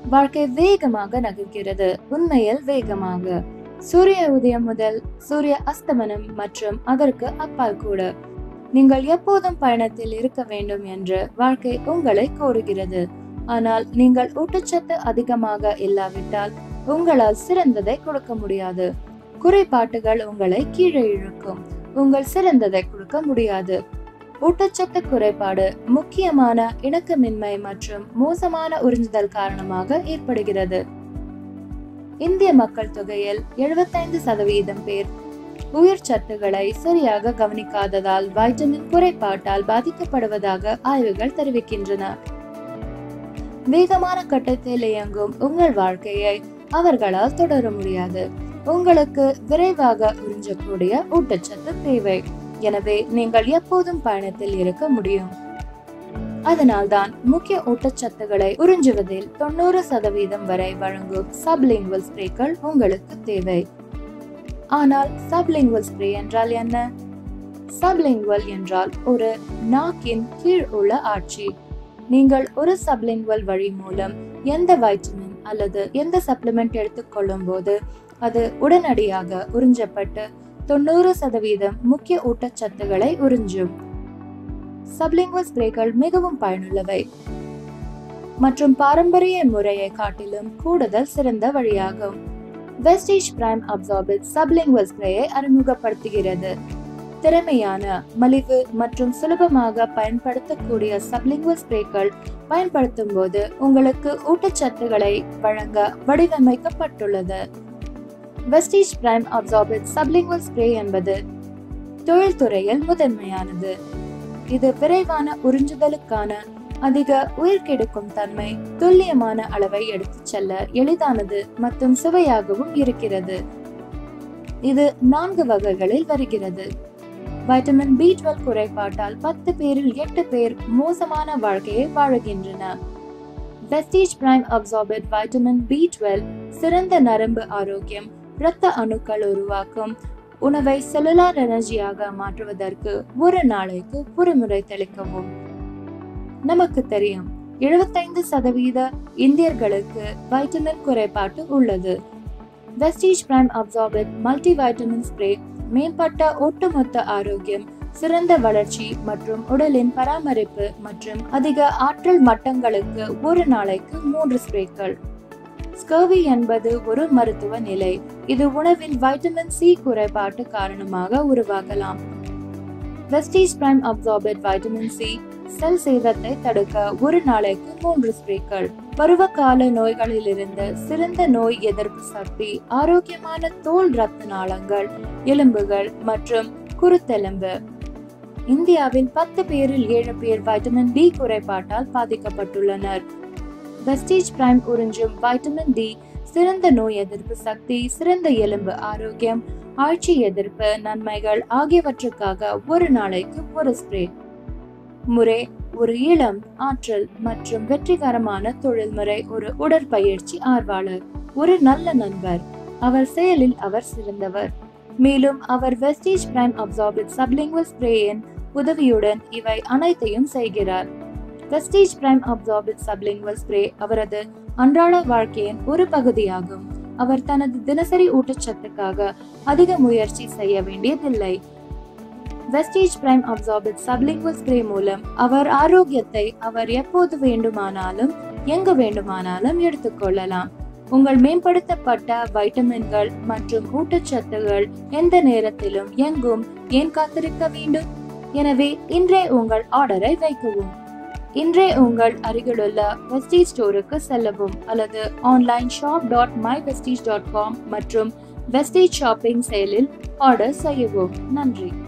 வாழ்க்கை வேகமாக நகர்கிறது உண்மையில் வேகமாக சூரிய உதயம் முதல் சூரிய அஸ்தமனம் மற்றும் அதற்கு அப்பால் கூட நீங்கள் எப்போதும் பயணத்தில் இருக்க வேண்டும் என்று வாழ்க்கை உங்களை கோருகிறது ஆனால் நீங்கள் ஊட்டச்சத்து அதிகமாக இல்லாவிட்டால் உங்களால் சிறந்ததை கொடுக்க முடியாது குறைபாட்டுகள் உங்களை கீழே இழுக்கும் உங்கள் சிறந்ததை கொடுக்க முடியாது ஊட்டச்சத்து குறைபாடு முக்கியமான இணக்கமின்மை மற்றும் மோசமான உறிஞ்சுதல் காரணமாக ஏற்படுகிறது இந்திய மக்கள் தொகையில் எழுபத்தைந்து சதவீதம் பேர் உயிர் சத்துக்களை சரியாக கவனிக்காததால் வைட்டமின் குறைபாட்டால் பாதிக்கப்படுவதாக ஆய்வுகள் தெரிவிக்கின்றன வேகமான கட்டத்தில் இயங்கும் உங்கள் வாழ்க்கையை அவர்களால் தொடர முடியாது உங்களுக்கு விரைவாக உறிஞ்சக்கூடிய ஊட்டச்சத்து தேவை எனவே நீங்கள் எப்போதும் பயணத்தில் இருக்க முடியும் அதனால்தான் முக்கிய ஊட்டச்சத்துக்களை உறிஞ்சுவதில் தொண்ணூறு சதவீதம் வரை வழங்கும் சப்லிங்குவல் ஸ்ப்ரேக்கள் உங்களுக்கு தேவை ஆனால் சப்லிங்குவல் ஸ்ப்ரே என்றால் என்ன சப்லிங்குவல் என்றால் ஒரு நாக்கின் கீழ் உள்ள ஆட்சி நீங்கள் ஒரு சப்லிங்குவல் வழி மூலம் எந்த வைட்டமின் அல்லது எந்த சப்ளிமெண்ட் எடுத்துக்கொள்ளும் போது அது உடனடியாக உறிஞ்சப்பட்டு தொண்ணூறு சதவீதம் முக்கிய ஊட்டச்சத்துக்களை உறிஞ்சும் சப்லிங்குவல் ஸ்ப்ரேக்கள் மிகவும் பயனுள்ளவை மற்றும் பாரம்பரிய முறையை காட்டிலும் கூடுதல் சிறந்த வழியாகும் வெஸ்டேஜ் பிரைம் அப்சார்பிட் சப்லிங்குவல் ஸ்ப்ரேயை அறிமுகப்படுத்துகிறது திறமையான மலிவு மற்றும் சுலபமாக பயன்படுத்தக்கூடிய சப்லிங்குவல் ஸ்ப்ரேக்கள் பயன்படுத்தும் போது உங்களுக்கு ஊட்டச்சத்துக்களை வழங்க வடிவமைக்கப்பட்டுள்ளது Vestige Prime Absorbit sublingual spray என்பது தொழில்துறையில் முதன்மையானது இது விரைவான உறிஞ்சுதலுக்கான அதிக உயிர் கெடுக்கும் தன்மை துல்லியமான அளவை எடுத்துச் செல்ல எளிதானது மற்றும் சுவையாகவும் இருக்கிறது இது நான்கு வகைகளில் வருகிறது வைட்டமின் பி டுவெல் குறைபாட்டால் பத்து பேரில் எட்டு பேர் மோசமான வாழ்க்கையை வாழுகின்றன Vestige Prime Absorbit vitamin B twelve சிறந்த நரம்பு ஆரோக்கியம் இரத்த அணுக்கள் உருவாக்கும் உணவை செல்லுலார் எனர்ஜியாக மாற்றுவதற்கு ஒரு நாளைக்கு ஒரு முறை தெளிக்கவும் நமக்கு தெரியும் எழுபத்தைந்து சதவீத இந்தியர்களுக்கு வைட்டமின் குறைபாட்டு உள்ளது Vestige Prime Absorbit multi vitamin spray மேம்பட்ட ஒட்டுமொத்த ஆரோக்கியம் சிறந்த வளர்ச்சி மற்றும் உடலின் பராமரிப்பு மற்றும் அதிக ஆற்றல் மட்டங்களுக்கு ஒரு நாளைக்கு மூன்று ஸ்ப்ரேக்கள் ஸ்கர்வி என்பது ஒரு மருத்துவ நிலை இது உணவில் வைட்டமின் சி குறைபாட்டு காரணமாக உருவாகலாம் Vestige Prime Absorbit vitamin C cell சேதத்தை தடுக்க ஒரு நாளைக்கு மூன்று ஸ்ப்ரேக்கள் பருவகால நோய்களிலிருந்து சிறந்த நோய் எதிர்ப்பு சக்தி ஆரோக்கியமான தோல் ரத்த நாளங்கள் எலும்புகள் மற்றும் குருத்தெலும்பு இந்தியாவில் பத்து பேரில் ஏழு பேர் வைட்டமின் டி குறைபாட்டால் பாதிக்கப்பட்டுள்ளனர் வெஸ்டீஜ் பிரைம் உறிஞ்சும் வைட்டமின் டி சிறந்த நோய் எதிர்ப்பு சக்தி சிறந்த எலும்பு ஆரோக்கியம் ஆட்சி எதிர்ப்பு நன்மைகள் ஆகியவற்றுக்காக ஒரு நாளைக்கு ஒரு ஸ்ப்ரே முறை ஒரு இளம் ஆற்றல் மற்றும் வெற்றிகரமான தொழில்முறை ஒரு உடற்பயிற்சி ஆர்வலர் ஒரு நல்ல நண்பர் அவர் செயலில் அவர் சிறந்தவர் மேலும் அவர் வெஸ்டேஜ் பிரைம் அப்சார்பிட் சப்லிங்குவல் ஸ்ப்ரேயின் உதவியுடன் இவை அனைத்தையும் செய்கிறார் Vestige Prime Absorbit sublingual spray அவரது அன்றாட வாழ்க்கையின் ஒரு பகுதியாகும் அவர் தனது தினசரி ஊட்டச்சத்துக்காக அதிக முயற்சி செய்ய வேண்டியதில்லை Vestige Prime Absorbit sublingual spray மூலம் அவர் ஆரோக்கியத்தை அவர் எப்போது வேண்டுமானாலும் எங்கு வேண்டுமானாலும் எடுத்துக்கொள்ளலாம் உங்கள் மேம்படுத்தப்பட்ட வைட்டமின்கள் மற்றும் ஊட்டச்சத்துகள் எந்த நேரத்திலும் எங்கும் ஏன் காத்திருக்க வேண்டும் எனவே இன்றே உங்கள் ஆர்டரை வைக்கவும் இன்றே உங்கள் அருகிலுள்ள வெஸ்டீஜ் ஸ்டோருக்கு செல்லவும் அல்லது online shop dot my Vestige dot com மற்றும் வெஸ்டீஜ் ஷாப்பிங் செயலில் ஆர்டர் செய்யவும் நன்றி